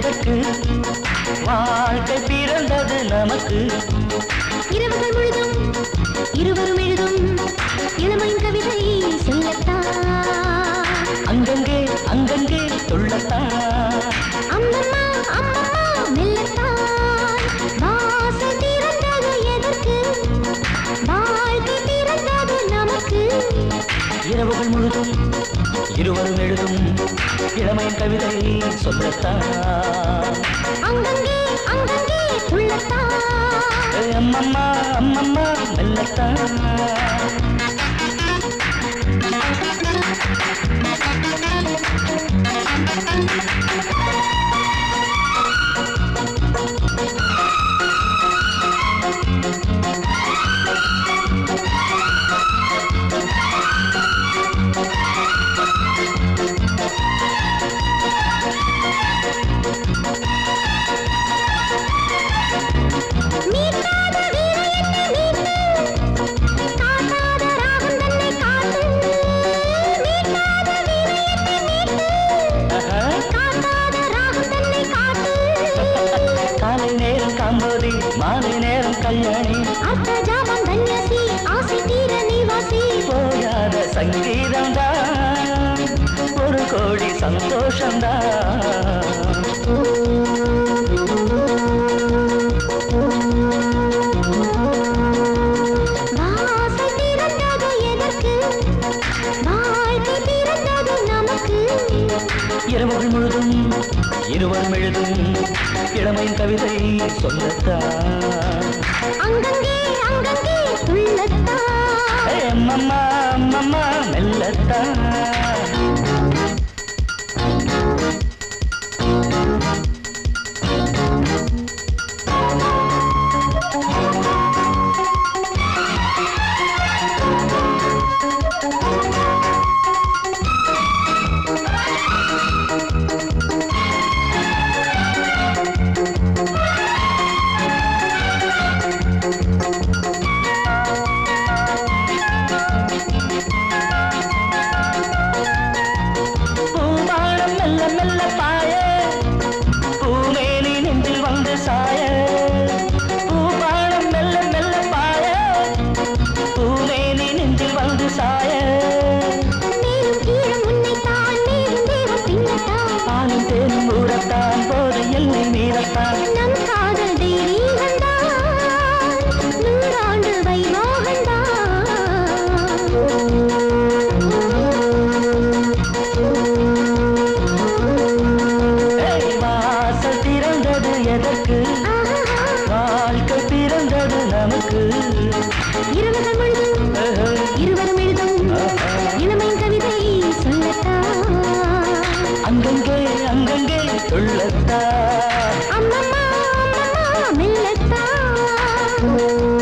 எதற்கு வாழ்க்கை பிறந்தது நமக்கு இரவுகள் முழுதும் இருவரும் எழுதும் இளமையின் கவிதை சொல்லத்தான் அங்கங்கே அங்கங்கே துள்ளத்தான் அம்மம்மா அம்மம்மா மெல்லத்தான் வாசல் திறந்தது எதற்கு வாழ்க்கை திறந்தது நமக்கு இரவுகள் முழுதும் இருவரும் எழுதும் இளமையின் கவிதை சொல்லத்தான் அங்கங்கே அங்கங்கே துள்ளத்தான் ஏ அம்மம்மா அம்மம்மா மெல்லத்தான் மீட்டாத வீணை என்னை மீட்டு காட்டாத ராகம் தன்னை காட்டு மீட்டாத வீணை என்னை மீட்டு ஆஹா. காட்டாத ராகம் தன்னை காட்டு காலை நேரம் காம்போதி மாலை நேரம் கல்யாணி அர்த்த ஜாமம் தன்யசி ஆசை தீர நீவாசி போயாத சங்கீதம் தான் ஒரு கோடி சந்தோஷம்தான் வாசை திறந்தது எதற்கு வாழ்க்கை திறந்தது நமக்கு இரவுகள் முழுதும் இருவரும் எழுதும் இளமையின் கவிதை சொல்லத்தான் அங்கங்கே அங்கங்கே துள்ளத்தான் ஏ அம்மம்மா அம்மம்மா மெல்லத்தான் பூவானம் மெல்ல மெல்ல பாய பூமேனி நெஞ்சில் வந்து சாய பூவானம் மெல்ல மெல்ல பாய பூமேனி நெஞ்சில் வந்து சாய மேலும் கீழும் உன்னைத்தான் மேலும் தேவம் பின்னத்தான் பாலும் தேனும் ஊறத்தான் போது எல்லை மீறத்தான் நம் காதல் தெய்வீகந்தான் நூறாண்டு வைபோகந்தான் ஏய், வாசல் திறந்தது எதற்கு வாழ்க்கை பிறந்தது நமக்கு இரவுகள் முழுதும் ஆஹா. இருவரும் எழுதும் ஆஹா. இளமையின் கவிதை சொல்லத்தான் அங்கங்கே அங்கங்கே சொல்லத்தான் அம்மம்மா அம்மம்மா மெல்லத்தான்